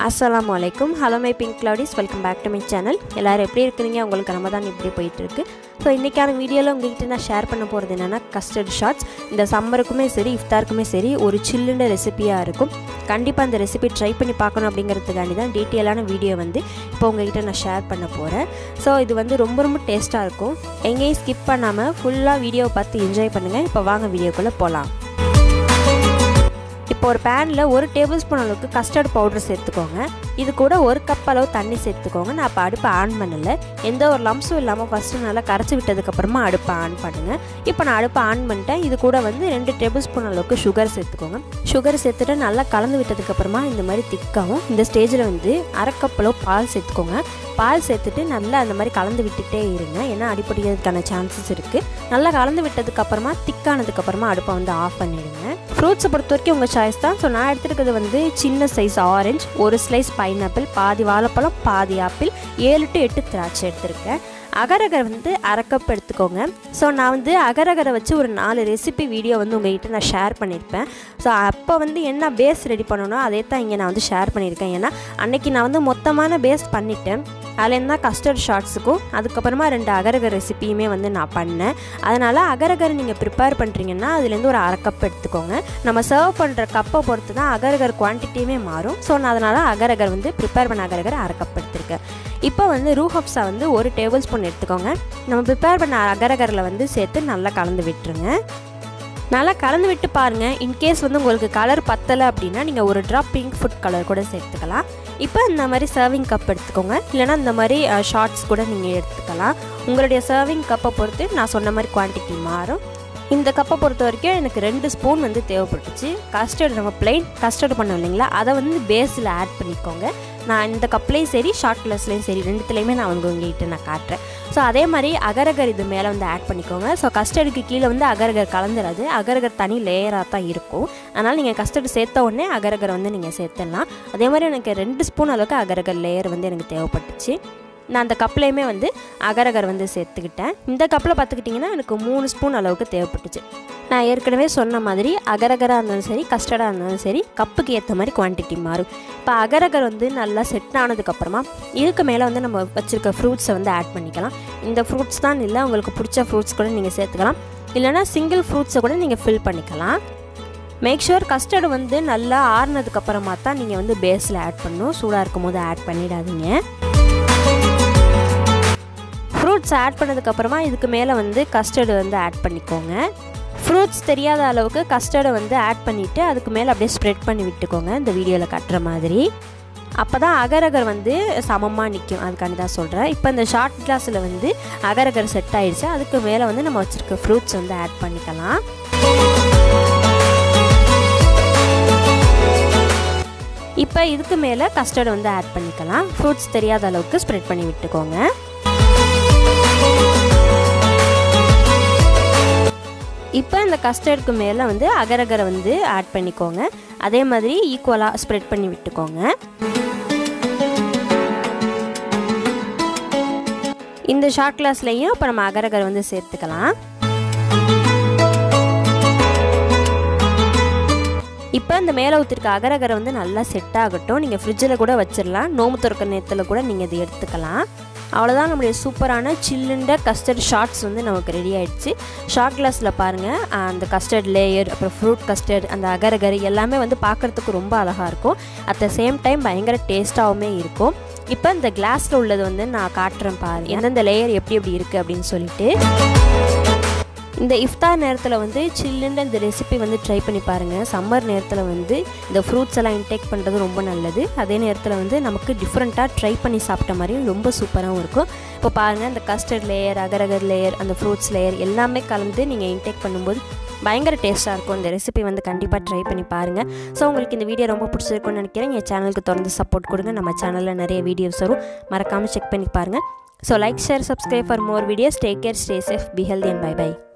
அஸ்ஸலாமு அலைக்கும் hello my pink cloudies welcome back to my channel எல்லோரும் எப்படி இருக்கிறீங்க உங்களுக்கு ரமதான் இப்படி போயிட்டுருக்கு ஸோ இன்றைக்கான வீடியோவில் உங்ககிட்ட நான் ஷேர் பண்ண போகிறது என்னென்னா கஸ்டர்ட் ஷார்ட்ஸ் இந்த சம்மருக்குமே சரி இஃப்தாருக்குமே சரி ஒரு சில்லுண்ட ரெசிபியாக இருக்கும் கண்டிப்பாக அந்த ரெசிபி ட்ரை பண்ணி பார்க்கணும் அப்படிங்கிறதுக்காண்டி தான் டீட்டெயிலான வீடியோ வந்து இப்போ உங்ககிட்ட நான் ஷேர் பண்ண போகிறேன் ஸோ இது வந்து ரொம்ப ரொம்ப டேஸ்ட்டாக இருக்கும் எங்கேயும் ஸ்கிப் பண்ணாமல் ஃபுல்லாக வீடியோவை பார்த்து என்ஜாய் பண்ணுங்கள் இப்போ வாங்க வீடியோக்குள்ளே போகலாம் இப்போ ஒரு பேனில் ஒரு டேபிள் ஸ்பூன் அளவுக்கு கஸ்டர்ட் பவுடர் சேர்த்துக்கோங்க இது கூட ஒரு கப் அளவு தண்ணி சேர்த்துக்கோங்க நான் இப்போ அடுப்பை ஆன் பண்ணலை எந்த ஒரு லம்ஸும் இல்லாமல் ஃபஸ்ட்டு நல்லா கரைச்சி விட்டதுக்கப்புறமா அடுப்பை ஆன் பண்ணுங்கள் இப்போ நான் அடுப்பை ஆன் பண்ணிட்டேன் இது கூட வந்து ரெண்டு டேபிள் ஸ்பூன் அளவுக்கு சுகர் சேர்த்துக்கோங்க சுகர் சேர்த்துட்டு நல்லா கலந்து விட்டதுக்கப்புறமா இந்த மாதிரி திக்காகும் இந்த ஸ்டேஜில் வந்து அரை கப் அளவு பால் சேர்த்துக்கோங்க பால் சேர்த்துட்டு நல்லா அந்த மாதிரி கலந்து விட்டுட்டே இருங்க ஏன்னா அடிப்படைக்கிறதுக்கான சான்சஸ் இருக்குது நல்லா கலந்து விட்டதுக்கப்புறமா திக்கானதுக்கப்புறமா அடுப்பை வந்து ஆஃப் பண்ணிடுங்க ஃப்ரூட்ஸை பொறுத்த வரைக்கும் உங்கள் சாய்ஸ் தான் ஸோ நான் எடுத்துருக்கிறது வந்து சின்ன சைஸ் ஆரஞ்ச் ஒரு ஸ்லைஸ் பைனாப்பிள் பாதி வாழைப்பழம் பாதி ஆப்பிள் ஏழு டு எட்டு திராட்சை எடுத்திருக்கேன் அகரகரை வந்து அரை கப் எடுத்துக்கோங்க ஸோ நான் வந்து அகரகரை வச்சு ஒரு நாலு ரெசிபி வீடியோ வந்து உங்கள்கிட்ட நான் ஷேர் பண்ணியிருப்பேன் ஸோ அப்போ வந்து என்ன பேஸ் ரெடி பண்ணணும் அதே தான் இங்கே நான் வந்து ஷேர் பண்ணியிருக்கேன் ஏன்னா அன்றைக்கி நான் வந்து மொத்தமான பேஸ் பண்ணிட்டேன் அதுலேருந்து தான் கஸ்டர்ட் ஷார்ட்ஸுக்கும் அதுக்கப்புறமா ரெண்டு அகரகர் ரெசிப்பியுமே வந்து நான் பண்ணேன் அதனால் அகரகர் நீங்கள் ப்ரிப்பேர் பண்ணுறீங்கன்னா அதுலேருந்து ஒரு அரை கப் எடுத்துக்கோங்க நம்ம சர்வ் பண்ணுற கப்பை பொறுத்து தான் அகரகர் குவான்டிட்டியுமே மாறும் ஸோ நான் அதனால் அகரகர் வந்து ப்ரிப்பேர் பண்ண அகரகர் அரை கப் எடுத்திருக்கேன் இப்போ வந்து ரூஹப்ஸா வந்து ஒரு டேபிள் ஸ்பூன் எடுத்துக்கோங்க நம்ம ப்ரிப்பேர் பண்ண அகரகரில் வந்து சேர்த்து நல்லா கலந்து விட்டுருங்க நல்லா கலந்து விட்டு பாருங்கள் இன்கேஸ் வந்து உங்களுக்கு கலர் பத்தலை அப்படின்னா நீங்கள் ஒரு ட்ராப் பிங்க் ஃபுட் கலர் கூட சேர்த்துக்கலாம் இப்போ இந்த மாதிரி சர்விங் கப் எடுத்துக்கோங்க இல்லைனா இந்த மாதிரி ஷார்ட்ஸ் கூட நீங்கள் எடுத்துக்கலாம் உங்களுடைய சர்விங் கப்பை பொறுத்து நான் சொன்ன மாதிரி குவான்டிட்டி மாறும் இந்த கப்பை பொறுத்த வரைக்கும் எனக்கு ரெண்டு ஸ்பூன் வந்து தேவைப்பட்டுச்சு கஸ்டர்ட் நம்ம பிளைன் கஸ்டர்ட் பண்ணோம் இல்லைங்களா அதை வந்து பேஸில் ஆட் பண்ணிக்கோங்க நான் இந்த கப்லேயும் சரி ஷார்ட் கிளாஸ்லேயும் சரி ரெண்டுத்துலேயுமே நான் வந்து உங்ககிட்ட நான் காட்டுறேன் ஸோ அதே மாதிரி அகரகர் இது மேலே வந்து ஆட் பண்ணிக்கோங்க ஸோ கஸ்டர்டுக்கு கீழே வந்து அகரகர் கலந்துடாது அகரகர் தனி லேயராக தான் இருக்கும் அதனால் நீங்கள் கஸ்டர்டு சேர்த்த உடனே அகரகர் வந்து நீங்கள் சேர்த்துடலாம் அதே மாதிரி எனக்கு ரெண்டு ஸ்பூன் அளவுக்கு அகரகர் லேயர் வந்து எனக்கு தேவைப்பட்டுச்சு நான் அந்த கப்லேயுமே வந்து அகரகர் வந்து சேர்த்துக்கிட்டேன் இந்த கப்பில் பார்த்துக்கிட்டிங்கன்னா எனக்கு மூணு ஸ்பூன் அளவுக்கு தேவைப்பட்டுச்சு நான் ஏற்கனவே சொன்ன மாதிரி அகரகராக இருந்தாலும் சரி கஸ்டர்டாக இருந்தாலும் சரி கப்புக்கு ஏற்ற மாதிரி குவான்டிட்டி மாறும் இப்போ அகரகர் வந்து நல்லா செட் ஆனதுக்கப்புறமா இதுக்கு மேலே வந்து நம்ம வச்சுருக்க ஃப்ரூட்ஸை வந்து ஆட் பண்ணிக்கலாம் இந்த ஃப்ரூட்ஸ் தான் இல்லை உங்களுக்கு பிடிச்ச ஃப்ரூட்ஸ் கூட நீங்கள் சேர்த்துக்கலாம் இல்லைனா சிங்கிள் ஃப்ரூட்ஸை கூட நீங்கள் ஃபில் பண்ணிக்கலாம் மேக் ஷுர் கஸ்டர்டு வந்து நல்லா ஆறுனதுக்கப்புறமா தான் நீங்கள் வந்து பேஸில் ஆட் பண்ணணும் சூடாக இருக்கும் போது ஆட் பண்ணிடாதீங்க ஃப்ரூட்ஸ் ஆட் பண்ணதுக்கப்புறமா இதுக்கு மேலே வந்து கஸ்டர்டு வந்து ஆட் பண்ணிக்கோங்க ஃப்ரூட்ஸ் தெரியாத அளவுக்கு கஸ்டர்டை வந்து ஆட் பண்ணிவிட்டு அதுக்கு மேலே அப்படியே ஸ்ப்ரெட் பண்ணி விட்டுக்கோங்க இந்த வீடியோவில் கட்டுற மாதிரி அப்போ தான் அகரகர் வந்து சமமாக நிற்கும் அதுக்காண்டி தான் சொல்கிறேன் இப்போ இந்த ஷார்ட் கிளாஸில் வந்து அகரகர் செட் ஆகிடுச்சு அதுக்கு மேலே வந்து நம்ம வச்சுருக்க ஃப்ரூட்ஸ் வந்து ஆட் பண்ணிக்கலாம் இப்போ இதுக்கு மேலே கஸ்டர்டு வந்து ஆட் பண்ணிக்கலாம் ஃப்ரூட்ஸ் தெரியாத அளவுக்கு ஸ்ப்ரெட் பண்ணி விட்டுக்கோங்க இப்போ இந்த கஸ்டர்டுக்கு மேலே வந்து அகரகரை வந்து ஆட் பண்ணிக்கோங்க அதே மாதிரி ஈக்குவலாக ஸ்ப்ரெட் பண்ணி விட்டுக்கோங்க இந்த ஷார்ட் கிளாஸ்லேயும் இப்போ நம்ம அகரகரை வந்து சேர்த்துக்கலாம் இப்போ இந்த மேலே ஊற்றிருக்க அகரகரை வந்து நல்லா செட் ஆகட்டும் நீங்கள் ஃப்ரிட்ஜில் கூட வச்சிடலாம் நோம்பு திறக்கிற நேரத்தில் கூட நீங்கள் இதை எடுத்துக்கலாம் அவ்வளோதான் நம்மளுடைய சூப்பரான சில்லுண்ட கஸ்டர்ட் ஷார்ட்ஸ் வந்து நமக்கு ரெடி ஆகிடுச்சு ஷார்ட் கிளாஸில் பாருங்கள் அந்த கஸ்டர்ட் லேயர் அப்புறம் ஃப்ரூட் கஸ்டர்ட் அந்த அகரகர் எல்லாமே வந்து பார்க்குறதுக்கு ரொம்ப அழகாக இருக்கும் அட் த சேம் டைம் பயங்கர டேஸ்ட்டாகவுமே இருக்கும் இப்போ இந்த கிளாஸில் உள்ளது வந்து நான் காட்டுறேன் பாரு எந்தெந்த லேயர் எப்படி எப்படி இருக்குது அப்படின்னு சொல்லிட்டு இந்த இஃப்தார் நேரத்தில் வந்து சில்லுன்னு இந்த ரெசிபி வந்து ட்ரை பண்ணி பாருங்கள் சம்மர் நேரத்தில் வந்து இந்த ஃப்ரூட்ஸ் எல்லாம் இன்டேக் பண்ணுறது ரொம்ப நல்லது அதே நேரத்தில் வந்து நமக்கு டிஃப்ரெண்ட்டாக ட்ரை பண்ணி சாப்பிட்ட மாதிரியும் ரொம்ப சூப்பராகவும் இருக்கும் இப்போ பாருங்கள் இந்த கஸ்டர்ட் லேயர் அகரகர் லேயர் அந்த ஃப்ரூட்ஸ் லேயர் எல்லாமே கலந்து நீங்கள் இன்டேக் பண்ணும்போது பயங்கர டேஸ்ட்டாக இருக்கும் இந்த ரெசிபி வந்து கண்டிப்பாக ட்ரை பண்ணி பாருங்கள் ஸோ உங்களுக்கு இந்த வீடியோ ரொம்ப பிடிச்சிருக்குன்னு நினைக்கிறேன் என் சேனலுக்கு தொடர்ந்து சப்போர்ட் கொடுங்க நம்ம சேனலில் நிறைய வீடியோஸ் வரும் மறக்காமல் செக் பண்ணி பாருங்கள் so like share subscribe for more videos take care stay safe be healthy and bye by